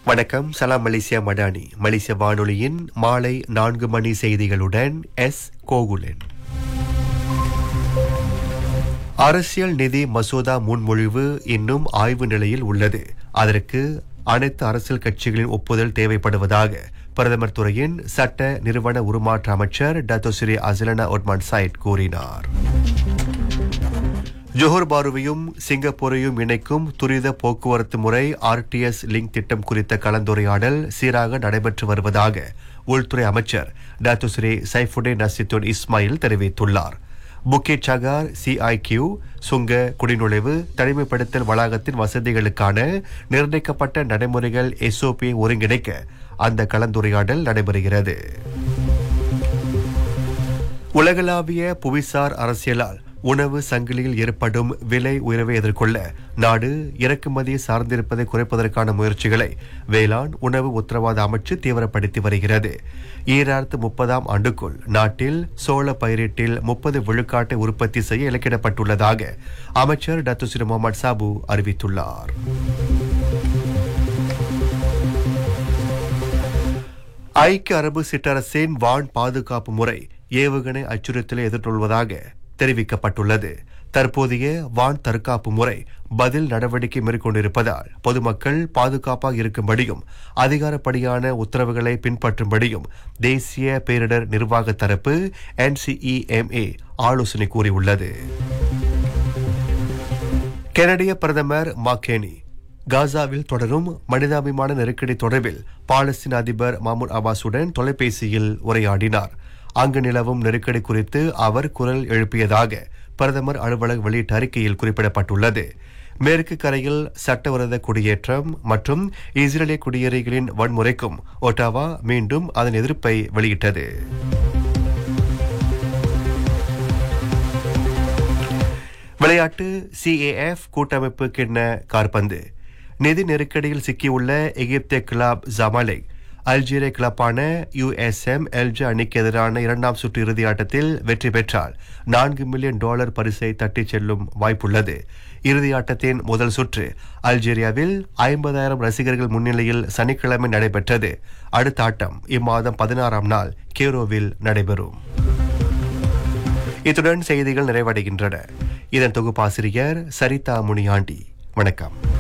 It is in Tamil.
வணக்கம் சலாம் மலேசியா மடானி மலேசிய வானொலியின் மாலை நான்கு மணி செய்திகளுடன் எஸ் கோகுலன் அரசியல் நிதி மசோதா முன்மொழிவு இன்னும் ஆய்வு நிலையில் உள்ளது அதற்கு அனைத்து அரசியல் கட்சிகளின் ஒப்புதல் தேவைப்படுவதாக பிரதமர் துறையின் சட்ட நிறுவன உருமாற்ற அமைச்சர் டத்தோஸ்ரீ அசலனா ஒட்மான் சைட் கூறினார் ஜோஹர் பாருவையும் சிங்கப்பூரையும் இணைக்கும் துரித போக்குவரத்து முறை ஆர்டிஎஸ் லிங்க் திட்டம் குறித்த கலந்துரையாடல் சீராக நடைபெற்று வருவதாக உள்துறை அமைச்சர் doctor Sri Saifuddin Nasution Ismail தெரிவித்துள்ளார் புக்கெட் சகார் சிஐகியூ சுங்க குடிநுழைவு தனிமைப்படுத்தல் வளாகத்தின் வசதிகளுக்கான நிர்ணயிக்கப்பட்ட நடைமுறைகள் எஸ்ஓபியை ஒருங்கிணைக்க அந்த கலந்துரையாடல் நடைபெறுகிறது உலகளாவிய புவிசார் அரசியலால் உணவு சங்கிலியில் ஏற்படும் விலை உயர்வை எதிர்கொள்ள நாடு இறக்குமதியை சார்ந்திருப்பதை குறைப்பதற்கான முயற்சிகளை வேளாண் உணவு உத்தரவாத அமைச்சு தீவிரப்படுத்தி வருகிறது ஈராயிரத்து முப்பதாம் ஆண்டுக்குள் நாட்டில் சோள பயிரீட்டில் முப்பது விழுக்காட்டை உற்பத்தி செய்ய இலக்கிடப்பட்டுள்ளதாக அமைச்சர் டத்து ஸ்ரீ முகமது சாபு அறிவித்துள்ளார் ஐக்கிய அரபு சிற்றரசின் வான் பாதுகாப்பு முறை ஏவுகணை அச்சுறுத்தலை எதிர்கொள்வதாக தெரிவிக்கப்பட்டுள்ளது தற்போதைய வான் தற்காப்பு முறை பதில் நடவடிக்கை மேற்கொண்டிருப்பதால் பொதுமக்கள் பாதுகாப்பாக இருக்கும்படியும் அதிகாரப்படியான உத்தரவுகளை பின்பற்றும்படியும் தேசிய பேரிடர் நிர்வாக தரப்பு என்சிஇஎம்ஏ ஆலோசனை கூறியுள்ளது கனடிய பிரதமர் மாக்கேனி காசாவில் தொடரும் மனிதாபிமான நெருக்கடி தொடர்பில் பாலஸ்தீன அதிபர் மஹ்மூத் அப்பாஸுடன் தொலைபேசியில் உரையாடினார் அங்கு நிலவும் நெருக்கடி குறித்து அவர் குரல் எழுப்பியதாக பிரதமர் அலுவலக வெளியிட்ட அறிக்கையில் குறிப்பிடப்பட்டுள்ளது மேற்கு கரையில் சட்டவிரோத குடியேற்றம் மற்றும் இஸ்ரேலிய குடியேறிகளின் வன்முறைக்கும் ஒட்டாவா மீண்டும் அதன் எதிர்ப்பை வெளியிட்டது விளையாட்டு சிஏஎஃப் கூட்டமைப்பு கிண்ண கார்பந்து நிதி நெருக்கடியில் சிக்கியுள்ள எகிப்திய கிளப் ஜமாலிக் அல்ஜீரிய கிளப்பான யுஎஸ்எம் எல்ஜி அணிக்கு எதிரான இரண்டாம் சுற்று இறுதி ஆட்டத்தில் வெற்றி பெற்றால் நான்கு மில்லியன் டாலர் பரிசை தட்டிச் செல்லும் வாய்ப்புள்ளது இறுதி ஆட்டத்தின் முதல் சுற்று அல்ஜீரியாவில் ஐம்பதாயிரம் ரசிகர்கள் முன்னிலையில் சனிக்கிழமை நடைபெற்றது அடுத்த ஆட்டம் இம்மாதம் பதினாறாம் நாள் கேரோவில் நடைபெறும் இத்துடன் செய்திகள் நிறைவடைகின்றன இதன் தொகுப்பாசிரியர் சரிதா முனியாண்டி வணக்கம்